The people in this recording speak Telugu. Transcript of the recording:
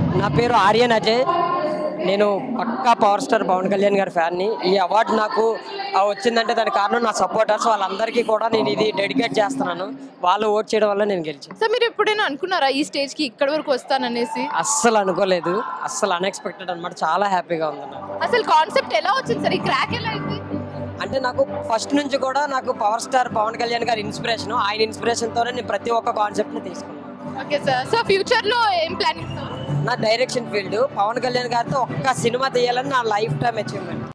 నా పేరు ఆర్యన్ అజయ్ నేను పక్కా పవర్ స్టార్ పవన్ కళ్యాణ్ గారి ఫ్యాన్ని ఈ అవార్డు నాకు ఆ, వచ్చిందంటే దానికి కారణం నా సపోర్టర్స్ వాళ్ళందరికీ కూడా నేను ఇది డెడికేట్ చేస్తున్నాను వాళ్ళు ఓట్ చేయడం వల్ల నేను గెలిచాను సో మీరు ఎప్పుడైనా అనుకున్నారా ఈ స్టేజ్ కి ఇక్కడ వరకు వస్తాననేసి అస్సలు అనుకోలేదు అస్సలు అన్ఎక్స్పెక్టెడ్ అనమాట చాలా హ్యాపీగా ఉంది నాకు అసలు కాన్సెప్ట్ ఎలా వచ్చింది సార్ ఈ క్రాక్ ఎలా అయింది అంటే నాకు ఫస్ట్ నుంచి కూడా నాకు పవర్ స్టార్ పవన్ కళ్యాణ్ గారి ఇన్స్పిరేషన్ ఆయన ఇన్స్పిరేషన్తోనే నేను ప్రతి ఒక్క కాన్సెప్ట్ని తీసుకున్నాను ఓకే సార్ సో ఫ్యూచర్ లో ఏం ప్లానింగ్ సార్ నా డైరెక్షన్ ఫీల్డ్ పవన్ కళ్యాణ్ గారితో ఒక్క సినిమా తీయాలని నా లైఫ్ టైం అచీవ్మెంట్